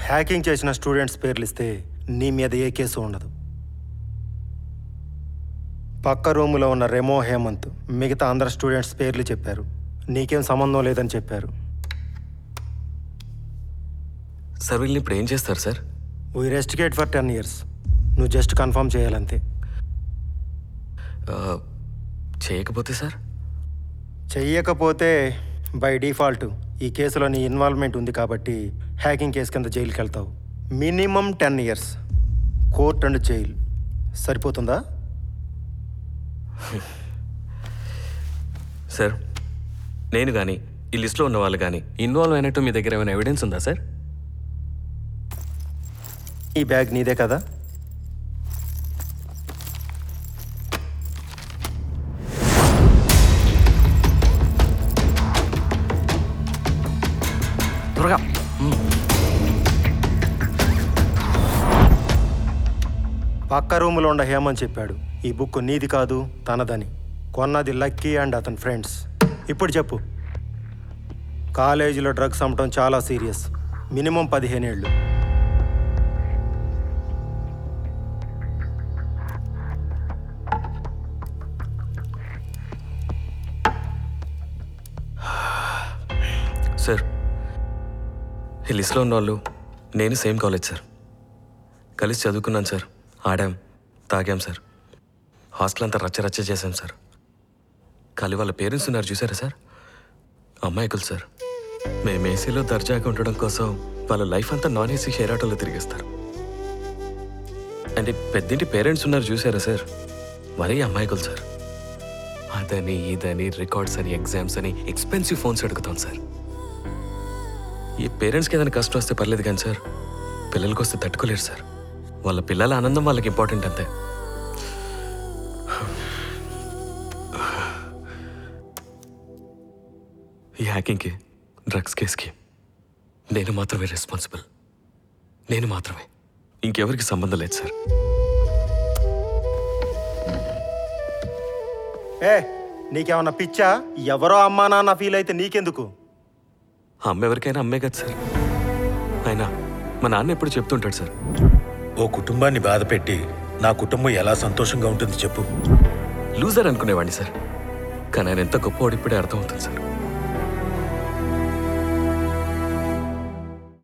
hacking చేసిన students పేర్లు ఇస్తే నీ మీద ఏ కేసు ఉండదు పక్క రూములో ఉన్న రెమో హేమంత్ మిగతా అందరు స్టూడెంట్స్ పేర్లు చెప్పారు నీకేం సంబంధం లేదని చెప్పారు సార్ వీళ్ళని ఇప్పుడు ఏం చేస్తారు sir we rusticate for ten years నువ్వు జస్ట్ కన్ఫర్మ్ చేయాలంతే ఆ, చేయకపోతే సార్ చెయ్యకపోతే బై డిఫాల్ట్ ఈ కేసులో నీ ఇన్వాల్వ్మెంట్ ఉంది కాబట్టి హ్యాకింగ్ కేసు కింద జైలుకి వెళ్తావు minimum ten years court and jail సరిపోతుందా సార్ నేను కానీ ఈ లిస్ట్లో ఉన్న వాళ్ళు కానీ ఇన్వాల్వ్ అయినట్టు మీ దగ్గర ఏమైనా ఎవిడెన్స్ ఉందా సార్ ఈ బ్యాగ్ నీదే కదా త్వరగా పక్క రూములో ఉండ హేమని చెప్పాడు ఈ బుక్ నీది కాదు తనదని కొన్నది లక్కీ అండ్ అతని ఫ్రెండ్స్ ఇప్పుడు చెప్పు కాలేజీలో డ్రగ్స్ అమ్మటం చాలా సీరియస్ మినిమం పదిహేను ఏళ్ళు సార్ ఈ లిస్ట్లో ఉన్న వాళ్ళు నేను సేమ్ కాలేజ్ సార్ కలిసి చదువుకున్నాను సార్ ఆడాం తాగాం సార్ హాస్టల్ అంతా రచ్చ రచ్చ చేశాం సార్ కానీ వాళ్ళ పేరెంట్స్ ఉన్నారు చూసారా సార్ అమ్మాయికులు సార్ మేము ఏసీలో దర్జాగా ఉండడం కోసం వాళ్ళ లైఫ్ అంతా నాన్ ఏసీ షేర్ ఆటోలో తిరిగేస్తారు అండ్ ఈ పెద్దింటి పేరెంట్స్ ఉన్నారు చూసారా సార్ మరీ అమ్మాయికులు సార్ అదని ఇదని రికార్డ్స్ అని ఎగ్జామ్స్ అని ఎక్స్పెన్సివ్ ఫోన్స్ అడుగుతాం సార్ ఈ పేరెంట్స్కి ఏదైనా కష్టం వస్తే పర్లేదు కానీ సార్ పిల్లలకి వస్తే తట్టుకోలేరు సార్ వాళ్ళ పిల్లల ఆనందం వాళ్ళకి ఇంపార్టెంట్ అంతే ఈ హ్యాకింగ్కి డ్రగ్స్ కేసుకి నేను మాత్రమే రెస్పాన్సిబుల్ నేను మాత్రమే ఇంకెవరికి సంబంధం లేదు సార్ ఏ నీకేమన్నా పిచ్చా ఎవరో అమ్మా నాన్న ఫీల్ అయితే నీకెందుకు ఆ అమ్మ ఎవరికైనా అమ్మే కదా సార్ అయినా మా నాన్న ఎప్పుడు చెప్తుంటాడు సార్ ఓ కుటుంబాన్ని బాధపెట్టి నా కుటుంబం ఎలా సంతోషంగా ఉంటుంది చెప్పు లూజర్ అనుకునేవాడిని సార్ కానీ ఆయన ఎంత గొప్పవాడు ఇప్పుడే అర్థమవుతుంది సార్